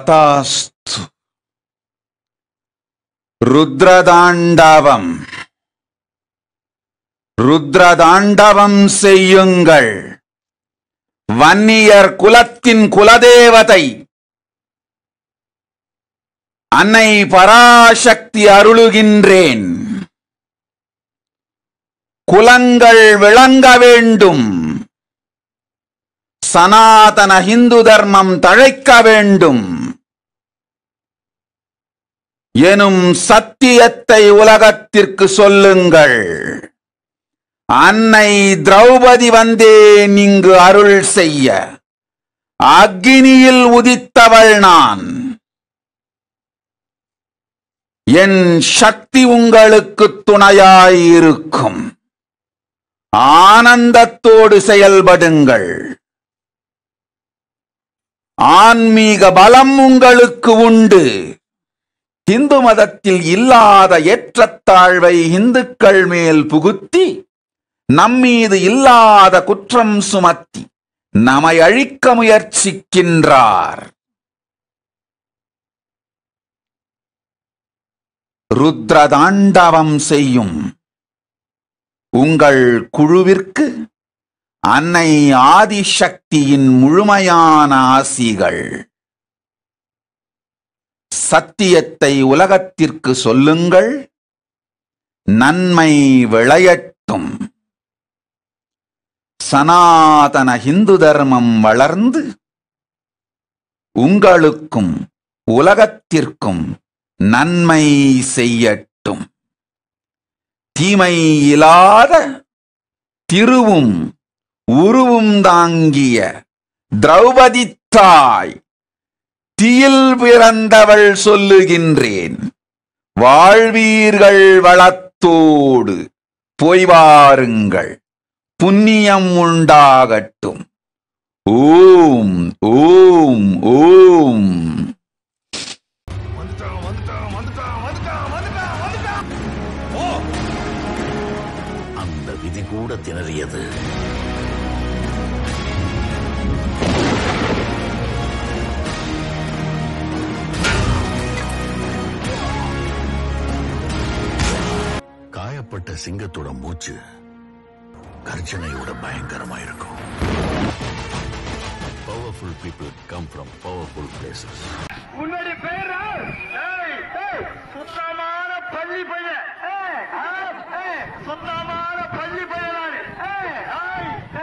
ததாஸ்து ருத்ரதாண்டவம் ருத்ரதாண்டவம் செய்யுங்கள் வன்னியர் குலத்தின் குலதேவதை அன்னை பராசக்தி அருளுகின்றேன் குலங்கள் விளங்க வேண்டும் சனாதன இந்து தர்மம் தழைக்க வேண்டும் எனும் சத்தியத்தை உலகத்திற்கு சொல்லுங்கள் அன்னை திரௌபதி வந்தேன் இங்கு அருள் செய்ய அக்னியில் உதித்தவள் நான் என் சக்தி உங்களுக்கு துணையாயிருக்கும் ஆனந்தத்தோடு செயல்படுங்கள் ஆன்மீக பலம் உங்களுக்கு உண்டு இந்து மதத்தில் இல்லாத ஏற்றத்தாழ்வை இந்துக்கள் மேல் புகுத்தி நம்மீது இல்லாத குற்றம் சுமத்தி நம்மை அழிக்க முயற்சிக்கின்றார் ருத்ரதாண்டவம் செய்யும் உங்கள் குழுவிற்கு அன்னை ஆதிசக்தியின் முழுமையான ஆசிகள் சத்தியத்தை உலகத்திற்கு சொல்லுங்கள் நன்மை விளையட்டும் சனாதன இந்து தர்மம் வளர்ந்து உங்களுக்கும் உலகத்திற்கும் நன்மை செய்யட்டும் தீமை இல்லாத திருவும் உருவும் தாங்கிய திரௌபதி தாய் தீயில் பிறந்தவள் சொல்லுகின்றேன் வாழ்வீர்கள் வளத்தோடு போய் வாருங்கள் புண்ணியம் உண்டாகட்டும் ஓம் ஓம் ஓம் வந்துட்டான் வந்துட்டான் வந்துட்டான் வந்துட்டான் வந்துட்டான் வந்துட்டான் ஓ அந்த விதி கூட திணறியது காயப்பட்ட சிங்கத்தோட மூச்சு கர்ஜனையோட பயங்கரமா இருக்கும் powerful people come from powerful places உன்னுடைய பேர் ஏய் ஏய் சுத்தமான பள்ளி பையன் ஏய், ஆ, ஏய், சுத்தமான பள்ளி பையன் நானு ஏய், ஆ,